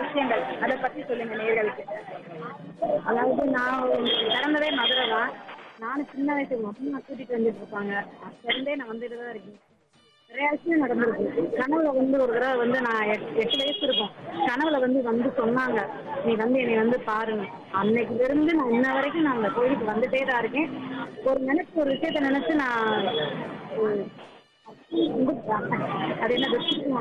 விஷயங்கள் அதை பத்தி சொல்லுங்க நேர்களுக்கு அதாவது நான் பிறந்ததே மதுரை தான் நானும் சின்ன வயசு அம்மா கூட்டிட்டு வந்துட்டு இருப்பாங்க அப்ப இருந்தே நான் வந்துட்டு தான் இருக்கேன் நிறைய விஷயம் நடந்திருக்கு கனவுல வந்து ஒரு தடவை வந்து நான் எட்- எட்டு வயசு இருக்கும் கனவுல வந்து வந்து சொன்னாங்க நீ வந்து என்னை வந்து பாருங்க அன்னைக்குல இருந்து நான் இன்ன வரைக்கும் நான் அந்த கோயிலுக்கு வந்துட்டே தான் இருக்கேன் ஒரு நினைச்சு ஒரு விஷயத்த நினைச்சு நான் உம், அது என்ன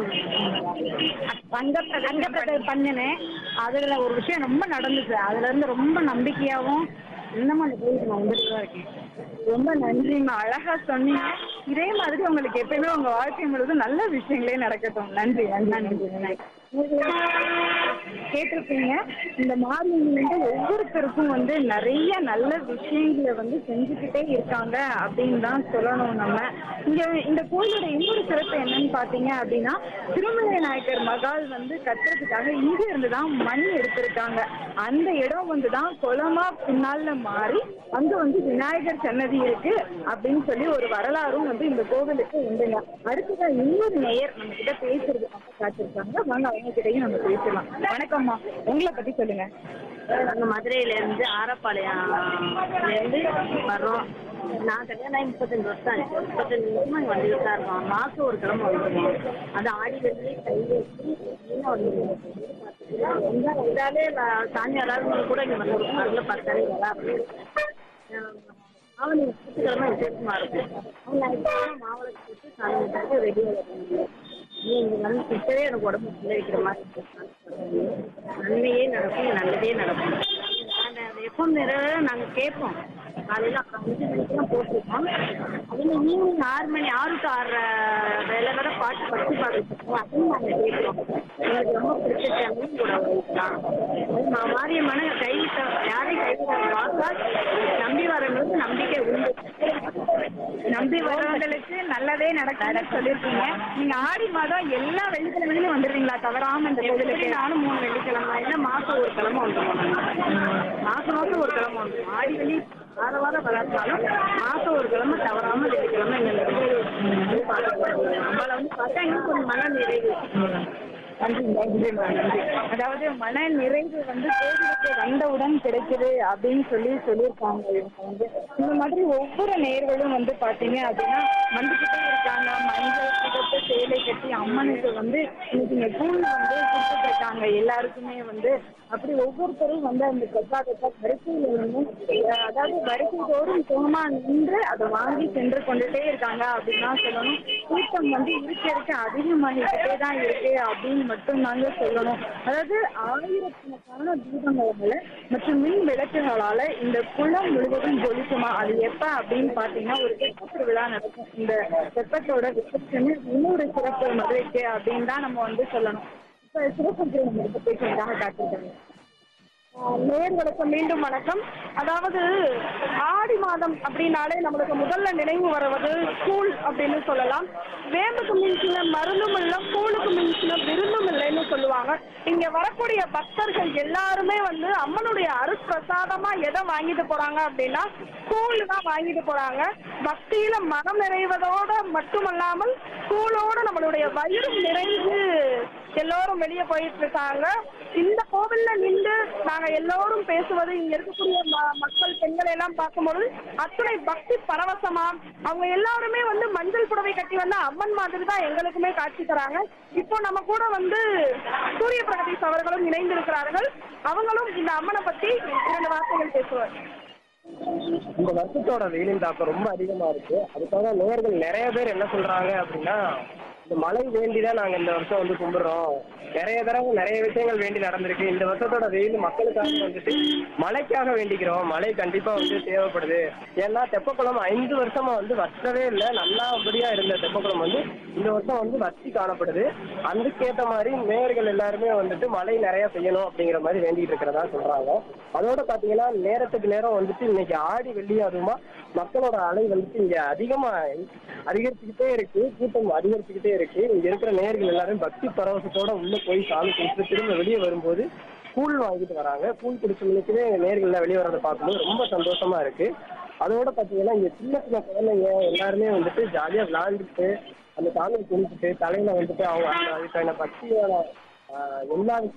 பங்க பங்க பண்ணினேன் அதுல ஒரு விஷயம் ரொம்ப நடந்துச்சு அதுல இருந்து ரொம்ப நம்பிக்கையாவும் இன்னமும் அந்த கோயிலுக்கு நான் வந்துட்டு தான் இருக்கேன் ரொம்ப நன்றிம்மா அழகா சொன்னீங்க இதே மாதிரி உங்களுக்கு எப்பயுமே உங்க வாழ்க்கை முழுவதும் நல்ல விஷயங்களே நடக்கட்டும் நன்றி நன்றி நன்றி கேட்டிருப்பீங்க இந்த மாரியம்மன் வந்து ஒவ்வொருத்தருக்கும் வந்து நிறைய நல்ல விஷயங்களை வந்து செஞ்சுக்கிட்டே இருக்காங்க அப்படின்னு தான் சொல்லணும் நம்ம இங்க இந்த கோயிலோட இன்னொரு சிறப்பு என்னன்னு பாத்தீங்க அப்படின்னா திருமலை நாயக்கர் மகால் வந்து கட்டுறதுக்காக இங்க இருந்து தான் மண் எடுத்திருக்காங்க அந்த இடம் வந்து தான் குளமா பின்னால மாறி அங்க வந்து விநாயகர் சன்னதி இருக்கு அப்படின்னு சொல்லி ஒரு வரலாறும் வந்து இந்த கோவிலுக்கு உண்டுங்க அடுத்ததான் இன்னொரு நேயர் நம்ம கிட்ட பேசுறதுக்காக காத்திருக்காங்க வாங்க அவங்க கிட்டயும் நம்ம பேசலாம் வணக்கம்மா உங்களை பத்தி சொல்லுங்க நாங்க மதுரையில இருந்து ஆரப்பாளையம்ல இருந்து வர்றோம் நான் கல்யாணம் ஆகி முப்பத்தஞ்சு வருஷம் ஆச்சு முப்பத்தஞ்சு வருஷமா இங்க வந்துட்டு தான் இருக்கோம் மாசம் ஒரு கிழமை வந்துருவோம் அது ஆடி வெள்ளி கை வச்சு மீனா வந்துருவோம் எங்க வந்தாலே வ- சாமி வராதவங்க கூட இங்க வந்துருவோம் நல்ல பத்தாலே வரா ஆவணி சுற்றுக்கிழமை விசேஷமா இருக்கும் அவங்க நைட்டு மாவளத்தை போட்டு சாமி வச்சுட்டு ரெடியாக வருவாங்க நீங்க வந்து கிட்டவே எனக்கு உடம்பு புள்ள வைக்கிற மாதிரி இருக்கு. நன்மையே நடக்கும் நல்லதே நடக்கும் நாங்கள் அந்த எப்போ நிறைய நாங்கள் கேட்போம் காலையில் அஞ்சு மணிக்கெல்லாம் போட்டிருக்கோம் அதில் ஈவினிங் ஆறு மணி ஆறு டு ஆறரை வேலை வர பாட்டு பத்து பாட்டு வச்சுருக்கோம் அதையும் நாங்கள் கேட்குறோம் எங்களுக்கு ரொம்ப பிடிச்ச சேனலும் கூட வைக்கலாம் நான் மாரியம்மனை கைவிட்ட யாரையும் கைவிட பார்த்தா நம்பி வரவங்களுக்கு நம்பிக்கை உண்டு நம்பி வரவங்களுக்கு நல்லதே நடக்கும்னு சொல்லியிருக்கீங்க நீங்க ஆடி மாதம் எல்லா வெள்ளிக்கிழமையிலும் வந்துடுறீங்களா தவறாம இந்த கோவிலுக்கு நானும் மூணு வெள்ளிக்கிழமை இல்லை மாதம் ஒரு கிழமை வந்துடுவோம் மாதம் மாதம் ஒரு கிழமை வந்துடுவோம் ஆடி வெள்ளி வார வாரம் வராட்டாலும் மாதம் ஒரு கிழமை தவறாம வெள்ளிக்கிழமை இங்கே வந்து பார்த்து நம்மளை வந்து பார்த்தா எங்களுக்கு ஒரு மன நிறைவு நன்றி நன்றி நன்றி அதாவது மன நிறைவு வந்து கோவிலுக்கு வந்தவுடன் கிடைக்குது அப்படின்னு சொல்லி சொல்லியிருக்காங்க இவங்க வந்து இந்த மாதிரி ஒவ்வொரு நேர்களும் வந்து பாத்தீங்க அப்படின்னா வந்துகிட்டே இருக்காங்க மஞ்சள் சிகப்பு சேலை கட்டி அம்மனுக்கு வந்து இன்னைக்கு இங்க கூழ் வந்து கொடுத்துட்டு இருக்காங்க எல்லாருக்குமே வந்து அப்படி ஒவ்வொருத்தரும் வந்து அந்த பிரசாதத்தை வரிசையில நின்று அஹ் அதாவது வரிசை தோறும் சுகமா நின்று அதை வாங்கி சென்று கொண்டுட்டே இருக்காங்க அப்படின்னு தான் சொல்லணும் கூட்டம் வந்து இருக்க இருக்க அதிகமாகிக்கிட்டே தான் இருக்கு அப்படின்னு மட்டும் நாங்க சொல்லணும் அதாவது ஆயிரக்கணக்கான தீபங்களால மற்றும் மின் விளக்குகளால இந்த குளம் முழுவதும் ஜொலிக்குமா அது எப்ப அப்படின்னு பாத்தீங்கன்னா ஒரு தெப்ப திருவிழா நடக்கும் இந்த தெப்பத்தோட ரிசப்ஷன் இன்னொரு சிறப்பு மதுரைக்கு அப்படின்னு தான் நம்ம வந்து சொல்லணும் இப்ப சிவசங்கரி நம்ம கிட்ட பேசுறதுக்காக காத்திருக்காங்க நேர்களுக்கு மீண்டும் வணக்கம் அதாவது ஆடி மாதம் அப்படின்னாலே நம்மளுக்கு முதல்ல நினைவு வருவது கூழ் அப்படின்னு சொல்லலாம் வேம்புக்கு மிஞ்சின மருந்தும் இல்லை கூழுக்கு மிஞ்சின விருந்தும் இல்லைன்னு சொல்லுவாங்க இங்க வரக்கூடிய பக்தர்கள் எல்லாருமே வந்து அம்மனுடைய அருட்பிரசாதமா எதை வாங்கிட்டு போறாங்க அப்படின்னா கூழ் தான் வாங்கிட்டு போறாங்க பக்தியில மனம் நிறைவதோட மட்டுமல்லாமல் கூழோட நம்மளுடைய வயிறும் நிறைந்து எல்லோரும் வெளியே போயிட்டு இருக்காங்க இந்த கோவில்ல நின்று நாங்க எல்லோரும் பேசுவது இங்க இருக்கக்கூடிய ம- மக்கள் பெண்களை எல்லாம் பார்க்கும்போது அத்துணை பக்தி பரவசமா அவங்க எல்லாருமே வந்து மஞ்சள் புடவை கட்டி வந்த அம்மன் மாதிரி தான் எங்களுக்குமே காட்சி தராங்க இப்போ நம்ம கூட வந்து சூரிய பிரகதீஷ் அவர்களும் இணைந்திருக்கிறார்கள் அவங்களும் இந்த அம்மனை பத்தி இரண்டு வார்த்தைகள் பேசுவார் இந்த வருஷத்தோட வெயிலின் தாக்கம் ரொம்ப அதிகமா இருக்கு அதுக்காக நேயர்கள் நிறைய பேர் என்ன சொல்றாங்க அப்படின்னா இந்த மழை வேண்டி தான் நாங்க இந்த வருஷம் வந்து கும்பிடுறோம் நிறைய தடவை நிறைய விஷயங்கள் வேண்டி நடந்திருக்கு இந்த வருஷத்தோட வெயில் மக்களுக்காக வந்துட்டு மழைக்காக வேண்டிக்கிறோம் மழை கண்டிப்பா வந்து தேவைப்படுது ஏன்னா தெப்பக்குளம் ஐந்து வருஷமா வந்து வற்றவே இல்லை நல்லபடியா இருந்த தெப்பக்குளம் வந்து இந்த வருஷம் வந்து வற்றி காணப்படுது அதுக்கேற்ற மாதிரி நேயர்கள் எல்லாருமே வந்துட்டு மழை நிறைய பெய்யணும் அப்படிங்கிற மாதிரி வேண்டிட்டு இருக்கிறதா சொல்றாங்க அதோட பாத்தீங்கன்னா நேரத்துக்கு நேரம் வந்துட்டு இன்னைக்கு ஆடி வெள்ளி அதுவுமா மக்களோட அலை வந்துட்டு இங்க அதிகமா அதிகரிச்சுக்கிட்டே இருக்கு கூட்டம் அதிகரிச்சுக்கிட்டே இருக்கு இங்க இருக்கிற நேயர்கள் எல்லாரும் பக்தி பரவசத்தோட உள்ள போய் சாமி குடிச்சிட்டு திரும்ப வெளியே வரும்போது கூழ் வாங்கிட்டு வராங்க கூழ் குடிச்ச மணிக்குமே நேர்கள் எல்லாம் வெளியே வரதை பார்க்கும்போது ரொம்ப சந்தோஷமா இருக்கு அதோட பாத்தீங்கன்னா இங்க சின்ன சின்ன குழந்தைங்க எல்லாருமே வந்துட்டு ஜாலியா விளையாண்டுட்டு அந்த சாமி கும்பிட்டுட்டு தலையில வந்துட்டு அவங்க அந்த அதுக்கான பக்தியோட ஆஹ் எல்லா